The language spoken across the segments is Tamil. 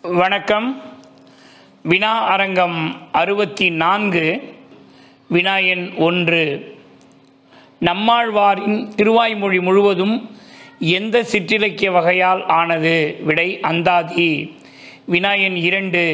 வணக்கம் வினா அரங்கம் அறுபத்தி நான்கு வினா எண் ஒன்று நம்மாழ்வாரின் திருவாய்மொழி முழுவதும் எந்த சிற்றிலக்கிய வகையால் ஆனது விடை அந்தாதி வினா எண் இரண்டு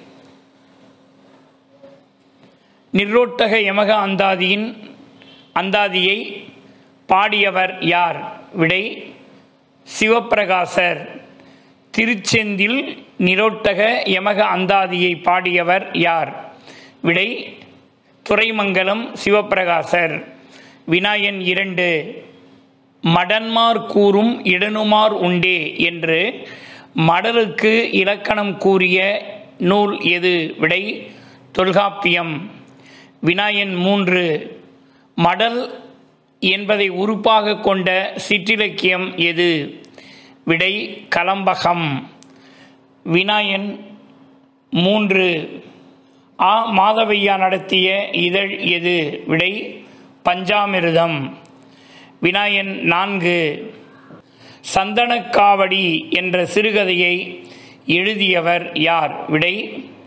நிர்ரோட்டக யமக அந்தாதியின் அந்தாதியை பாடியவர் யார் விடை சிவப்பிரகாசர் திருச்செந்தில் நிரோட்டக யமக அந்தாதியை பாடியவர் யார் விடை துறைமங்கலம் சிவப்பிரகாசர் வினாயன் இரண்டு மடன்மார் கூறும் இடனுமார் உண்டே என்று மடலுக்கு இலக்கணம் கூறிய நூல் எது விடை தொல்காப்பியம் வினாயன் மூன்று மடல் என்பதை உறுப்பாக கொண்ட சிற்றிலக்கியம் எது விடை கலம்பகம் வினாயன் மூன்று ஆ மாதவையா நடத்திய இதழ் எது விடை பஞ்சாமிர்தம் வினாயன் நான்கு சந்தனக்காவடி என்ற சிறுகதையை எழுதியவர் யார் விடை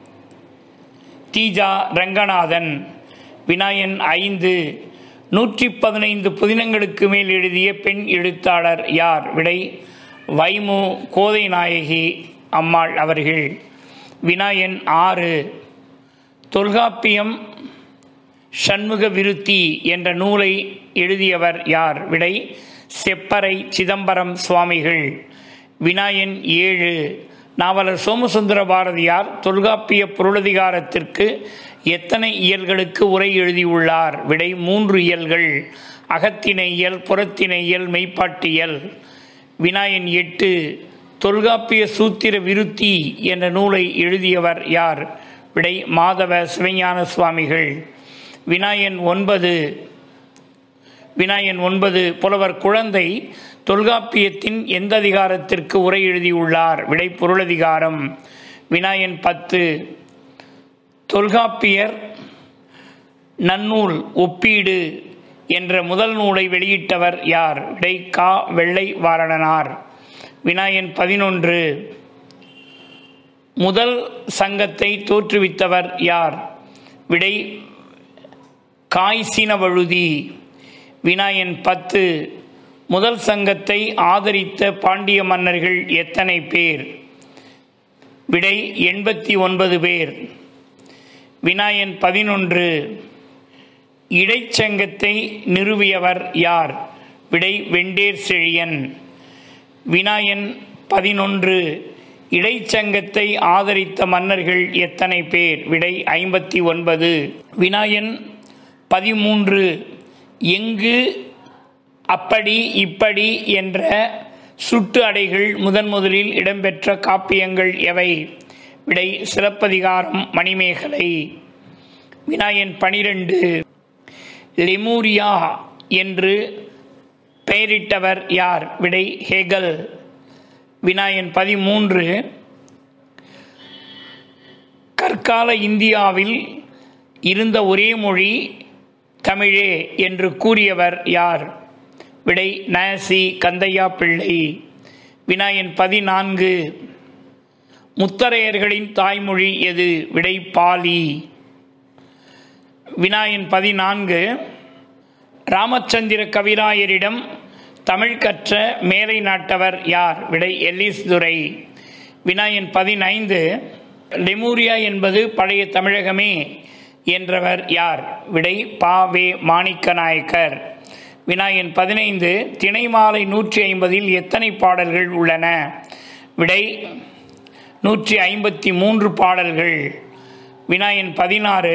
தீஜா ரங்கநாதன் வினாயன் ஐந்து நூற்றி பதினைந்து புதினங்களுக்கு மேல் எழுதிய பெண் எழுத்தாளர் யார் விடை வைமு கோதை நாயகி அம்மாள் அவர்கள் வினாயன் ஆறு தொல்காப்பியம் சண்முக விருத்தி என்ற நூலை எழுதியவர் யார் விடை செப்பறை சிதம்பரம் சுவாமிகள் வினாயன் ஏழு நாவலர் சோமசுந்தர பாரதியார் தொல்காப்பிய பொருளதிகாரத்திற்கு எத்தனை இயல்களுக்கு உரை எழுதியுள்ளார் விடை மூன்று இயல்கள் அகத்திணை இயல் புறத்திணை இயல் மெய்ப்பாட்டியல் வினாயன் எட்டு தொல்காப்பிய சூத்திர விருத்தி என்ற நூலை எழுதியவர் யார் விடை மாதவ சிவஞான சுவாமிகள் வினாயன் ஒன்பது வினாயன் ஒன்பது புலவர் குழந்தை தொல்காப்பியத்தின் எந்த அதிகாரத்திற்கு உரை எழுதியுள்ளார் விடை பொருளதிகாரம் வினாயன் பத்து தொல்காப்பியர் நன்னூல் ஒப்பீடு என்ற முதல் நூலை வெளியிட்டவர் யார் விடை கா வெள்ளை வாரணனார் வினாயன் பதினொன்று முதல் சங்கத்தை தோற்றுவித்தவர் யார் விடை காய்சின வழுதி வினாயன் பத்து முதல் சங்கத்தை ஆதரித்த பாண்டிய மன்னர்கள் எத்தனை பேர் விடை எண்பத்தி ஒன்பது பேர் வினாயன் பதினொன்று இடைச்சங்கத்தை நிறுவியவர் யார் விடை வெண்டேர் செழியன் வினாயன் பதினொன்று இடைச்சங்கத்தை ஆதரித்த மன்னர்கள் எத்தனை பேர் விடை ஐம்பத்தி ஒன்பது வினாயன் பதிமூன்று எங்கு அப்படி இப்படி என்ற சுட்டு அடைகள் முதன் முதலில் இடம்பெற்ற காப்பியங்கள் எவை விடை சிலப்பதிகாரம் மணிமேகலை வினாயன் பனிரெண்டு லெமூரியா என்று பெயரிட்டவர் யார் விடை ஹெகல் வினாயன் பதிமூன்று கற்கால இந்தியாவில் இருந்த ஒரே மொழி தமிழே என்று கூறியவர் யார் விடை நசி கந்தையா பிள்ளை வினாயன் பதினான்கு முத்தரையர்களின் தாய்மொழி எது விடை பாலி வினாயன் பதினான்கு ராமச்சந்திர கவிராயரிடம் தமிழ் கற்ற மேலை நாட்டவர் யார் விடை எல்லிஸ் துரை வினாயன் பதினைந்து லெமூரியா என்பது பழைய தமிழகமே என்றவர் யார் விடை பா வே மாணிக்க நாயக்கர் வினாயன் பதினைந்து திணைமாலை நூற்றி ஐம்பதில் எத்தனை பாடல்கள் உள்ளன விடை நூற்றி ஐம்பத்தி மூன்று பாடல்கள் வினாயன் பதினாறு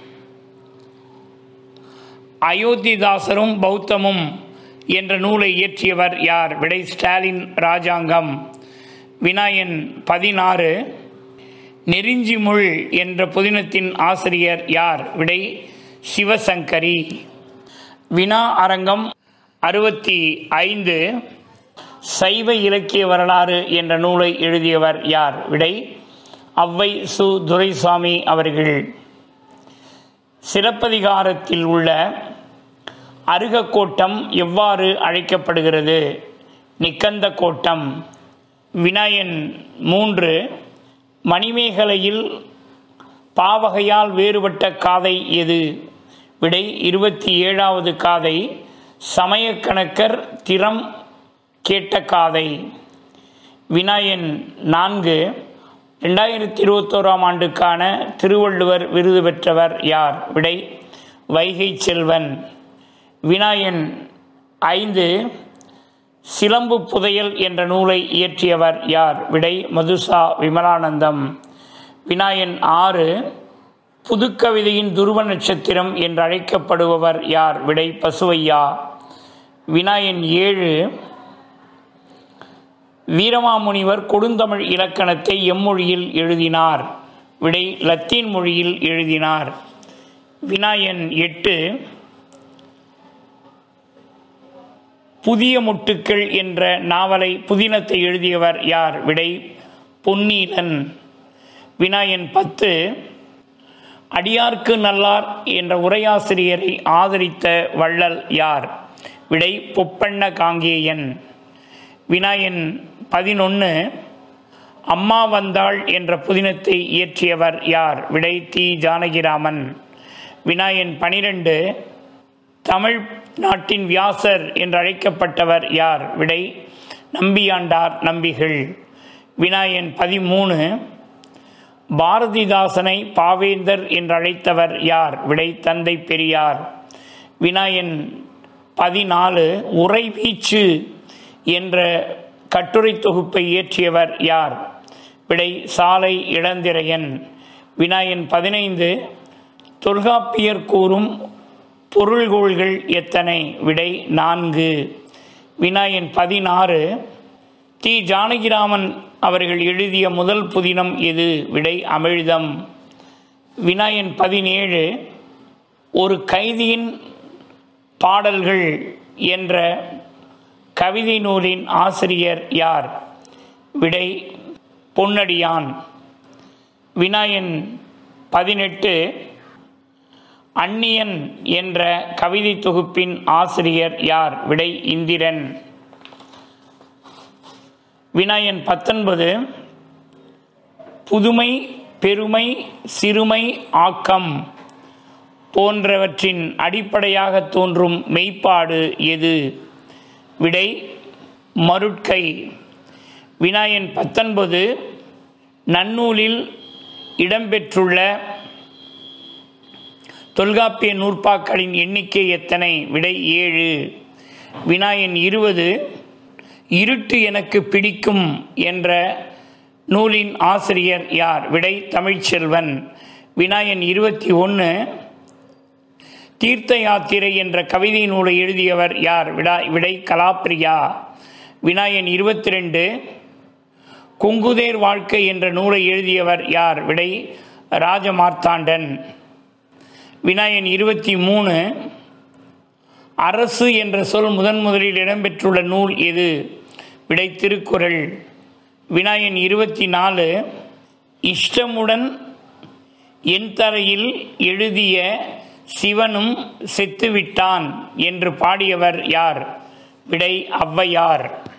அயோத்திதாசரும் பௌத்தமும் என்ற நூலை இயற்றியவர் யார் விடை ஸ்டாலின் ராஜாங்கம் வினாயன் பதினாறு நெருஞ்சிமுள் என்ற புதினத்தின் ஆசிரியர் யார் விடை சிவசங்கரி வினா அரங்கம் அறுபத்தி ஐந்து சைவ இலக்கிய வரலாறு என்ற நூலை எழுதியவர் யார் விடை அவ்வை சு துரைசாமி அவர்கள் சிலப்பதிகாரத்தில் உள்ள அருகக்கோட்டம் எவ்வாறு அழைக்கப்படுகிறது நிக்கந்த கோட்டம் வினாயன் மூன்று மணிமேகலையில் பாவகையால் வேறுபட்ட காதை எது விடை இருபத்தி ஏழாவது காதை சமயக்கணக்கர் திறம் கேட்ட காதை வினாயன் நான்கு ரெண்டாயிரத்தி இருபத்தோராம் ஆண்டுக்கான திருவள்ளுவர் விருது பெற்றவர் யார் விடை வைகை செல்வன் வினாயன் ஐந்து சிலம்பு புதையல் என்ற நூலை இயற்றியவர் யார் விடை மதுசா விமலானந்தம் வினாயன் ஆறு புதுக்கவிதையின் துருவ நட்சத்திரம் என்று அழைக்கப்படுபவர் யார் விடை பசுவையா வினாயன் ஏழு வீரமாமுனிவர் கொடுந்தமிழ் இலக்கணத்தை எம்மொழியில் எழுதினார் விடை லத்தீன் மொழியில் எழுதினார் வினாயன் எட்டு புதிய முட்டுக்கள் என்ற நாவலை புதினத்தை எழுதியவர் யார் விடை பொன்னீலன் வினாயன் பத்து அடியார்க்கு நல்லார் என்ற உரையாசிரியரை ஆதரித்த வள்ளல் யார் விடை பொப்பண்ண காங்கேயன் வினாயன் பதினொன்று அம்மா வந்தாள் என்ற புதினத்தை இயற்றியவர் யார் விடை தி ஜானகிராமன் வினாயன் பனிரெண்டு தமிழ் நாட்டின் வியாசர் என்று அழைக்கப்பட்டவர் யார் விடை நம்பியாண்டார் நம்பிகள் வினாயன் பதிமூணு பாரதிதாசனை பாவேந்தர் என்று அழைத்தவர் யார் விடை தந்தை பெரியார் வினாயன் பதினாலு உரை வீச்சு என்ற கட்டுரை தொகுப்பை இயற்றியவர் யார் விடை சாலை இளந்திரையன் வினாயன் பதினைந்து தொல்காப்பியர் கூறும் பொருள்கோள்கள் எத்தனை விடை நான்கு வினாயன் பதினாறு தி ஜானகிராமன் அவர்கள் எழுதிய முதல் புதினம் எது விடை அமிழ்தம் வினாயன் பதினேழு ஒரு கைதியின் பாடல்கள் என்ற கவிதை நூலின் ஆசிரியர் யார் விடை பொன்னடியான் வினாயன் பதினெட்டு அந்நியன் என்ற கவிதை தொகுப்பின் ஆசிரியர் யார் விடை இந்திரன் வினாயன் பத்தொன்பது புதுமை பெருமை சிறுமை ஆக்கம் போன்றவற்றின் அடிப்படையாக தோன்றும் மெய்ப்பாடு எது விடை மருட்கை வினாயன் பத்தொன்பது நன்னூலில் இடம்பெற்றுள்ள தொல்காப்பிய நூற்பாக்களின் எண்ணிக்கை எத்தனை விடை ஏழு வினாயன் இருபது இருட்டு எனக்கு பிடிக்கும் என்ற நூலின் ஆசிரியர் யார் விடை தமிழ்ச்செல்வன் வினாயன் இருபத்தி ஒன்று தீர்த்த யாத்திரை என்ற கவிதை நூலை எழுதியவர் யார் விடா விடை கலாப்பிரியா வினாயன் இருபத்தி ரெண்டு கொங்குதேர் வாழ்க்கை என்ற நூலை எழுதியவர் யார் விடை ராஜமார்த்தாண்டன் வினாயன் இருபத்தி மூணு அரசு என்ற சொல் முதன் முதலில் இடம்பெற்றுள்ள நூல் எது விடை திருக்குறள் வினாயன் இருபத்தி நாலு இஷ்டமுடன் என் தரையில் எழுதிய சிவனும் செத்துவிட்டான் என்று பாடியவர் யார் விடை ஔவையார்